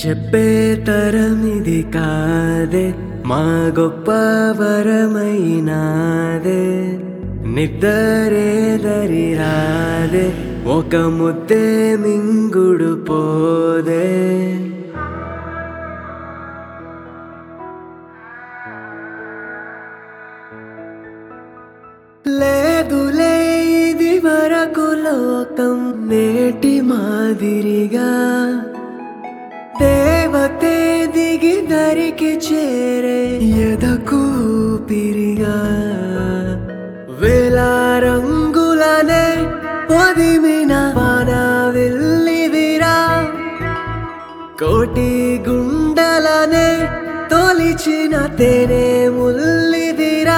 చెప్పే తరం ఇది కాదే మా గొప్ప వరమైనాదే నిద్దరే దరి రాదే ఒక ముద్దే మింగుడు పోదే లేదులే ఇది వరకు లోకం నేటి మాదిరిగా దేవతే దిగి దరికి చేరే ఎదకు పిరిగా వేల రంగులనే పొదిమిన వాన వెళ్ళివిరా కోటి గుండలనే తొలిచిన తేనె ముల్లిదిరా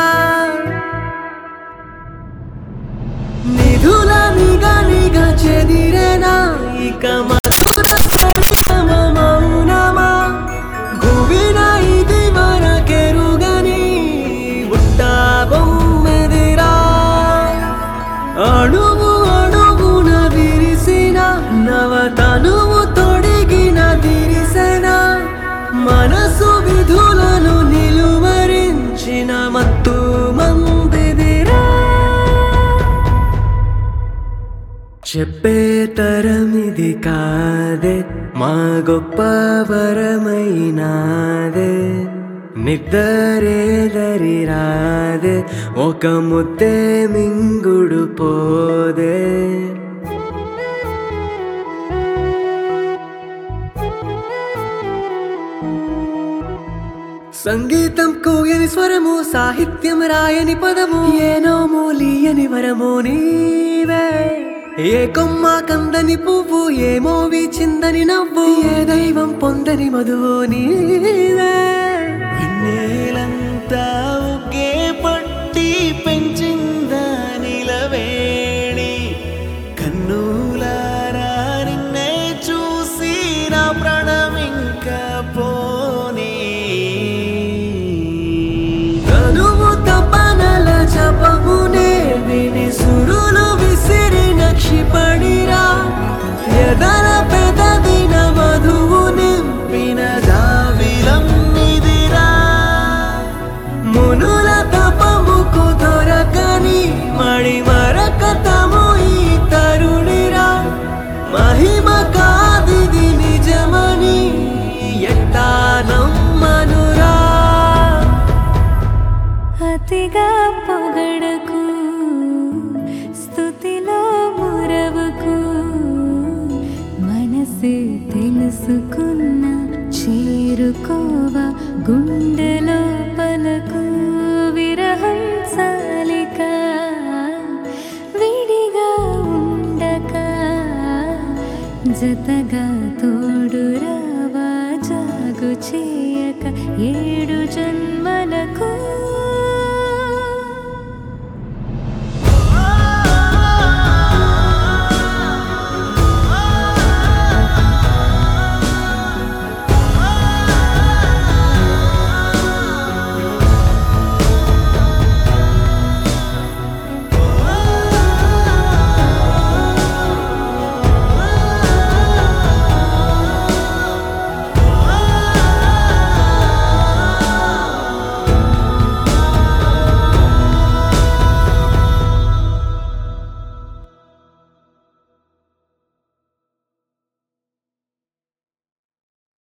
నిధుల నిగనిగ చెదిరేనా ఇక మధుర పరిణమ మౌనమా గువిన ఇది వరకెరుగని బుట్ట బొమ్మెదిరా అణువు అణువున విరిసిన నవతనువు తొడిగిన దిరిసెన మనసు విధులను నిలువరించిన మత్తు మందిదిరా చెప్పే తరం ఇది కాదే మా గొప్ప వరమైనాదే నిద్దరే దరి రాదే ఒక ముద్దే మింగుడు పోదే సంగీతం కూయని స్వరము సాహిత్యం రాయని పదము ఏనో మూలియని వరము నీవే ఏ కొమ్మ కందని పువ్వు ఏమో చిందని నవ్వు ఏ దైవం పొందని మధువు నీవే వెన్నెలంతా ఒకే పట్టి పెంచిందా నిలవేణి కన్నులారా నిన్నే చూసి నా ప్రాణం ఇంకా పోనీ తనువు తపనల జపమునే విని సురులు విసిరిన క్షిపణిరా ఎదల పెదవిన మధువు నింపిన దావిలం నిదిరా మునుల తపముకు దొరకని మణి మరకతము ఈ తరుణిరా మహిమ కాదిది నిజమని ఎట్టా నమ్మనురా అతిగా పొగడకు స్థుతిలో మురవకు మనసు తెలుసుకున్న చేరుకోవ గుండె